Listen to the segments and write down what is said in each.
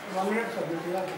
one minute submit చేయాలి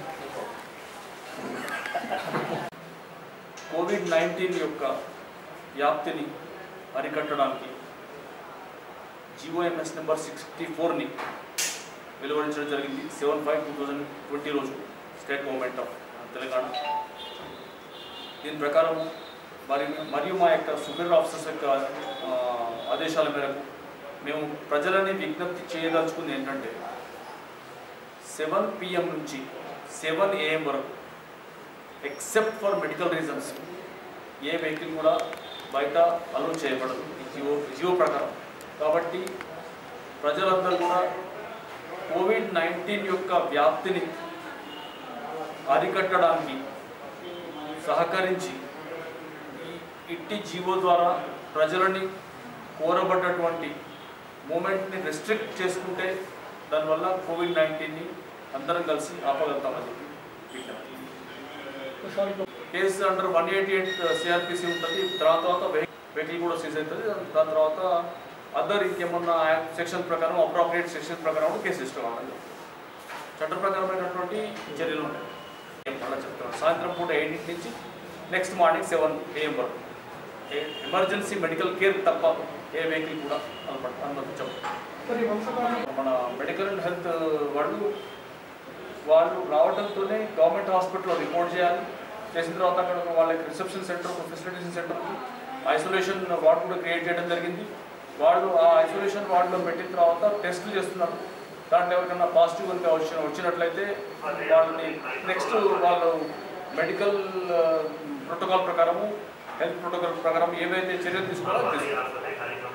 Covid nineteen యొక్క వ్యాప్తిని అరికట్టడానికి జిఓఎంఎస్ నెంబర్ సిక్స్టీ ఫోర్ని వెలువరించడం జరిగింది seven five two thousand twenty రోజు స్టేట్ గవర్నమెంట్ ఆఫ్ తెలంగాణ దీని ప్రకారం మరి మరియు మా యొక్క సుపీరియర్ ఆఫీసర్స్ యొక్క ఆ, ఆదేశాల మేరకు మేము ప్రజలని విజ్ఞప్తి చేయదలుచుకుంది ఏంటంటే సెవెన్ పిఎం నుంచి సెవెన్ ఏఎం వరకు ఎక్సెప్ట్ ఫర్ మెడికల్ రీజన్స్ ఏ వెహికల్ కూడా బయట అలో చేయబడదు ఈ జియో జియో ప్రకారం కాబట్టి ప్రజలందరూ కూడా కోవిడ్ నైన్టీన్ యొక్క వ్యాప్తిని అరికట్టడానికి సహకరించి ఈ ఇట్టి జీవో ద్వారా ప్రజలని కోరబడ్డటువంటి మూమెంట్ని రెస్ట్రిక్ట్ చేసుకుంటే దానివల్ల కోవిడ్ నైన్టీన్ని అందరం కలిసి ఆపగలుగుతామని చెప్పి విజ్ఞప్తి case under one eighty eight CrPC ఉంటుంది తర్వాత తర్వాత వెహికల్ కూడా సీజ్ అవుతుంది దాని తర్వాత అదర్ ఇంకేమన్నా సెక్షన్ ప్రకారం అప్రాప్రియేట్ సెక్షన్ ప్రకారం కూడా కేసు రిజిస్టర్ అవ్వాలి చట్ట ప్రకారమైనటువంటి చర్యలు ఉంటాయి ఏం మళ్ళీ చెప్తున్నాను సాయంత్రం పూట ఎయిట్ నుంచి నెక్స్ట్ మార్నింగ్ సెవెన్ ఏఎం వరకు ఎమర్జెన్సీ మెడికల్ కేర్ తప్ప ఏ వెహికల్ కూడా అనమాట అనుమతించవు మరి వంశపాలం మన మెడికల్ అండ్ హెల్త్ వాళ్ళు వాళ్ళు రావడంతోనే గవర్నమెంట్ హాస్పిటల్లో రిపోర్ట్ చేయాలి చేసిన తర్వాత అక్కడ ఒక వాళ్ళకి రిసెప్షన్ సెంటర్ ఒక ఫెసిలిటేషన్ సెంటర్ ఐసోలేషన్ వార్డ్ కూడా క్రియేట్ చేయడం జరిగింది వాళ్ళు ఆ ఐసోలేషన్ వార్డులో పెట్టిన తర్వాత టెస్టులు చేస్తున్నారు దాంట్లో ఎవరికైనా పాజిటివ్ కనుక వచ్చిన వచ్చినట్లయితే వాళ్ళని నెక్స్ట్ వాళ్ళు మెడికల్ ప్రోటోకాల్ ప్రకారము హెల్త్ ప్రోటోకాల్ ప్రకారం ఏవైతే చర్యలు తీసుకోవాలో తీసుకుంటారు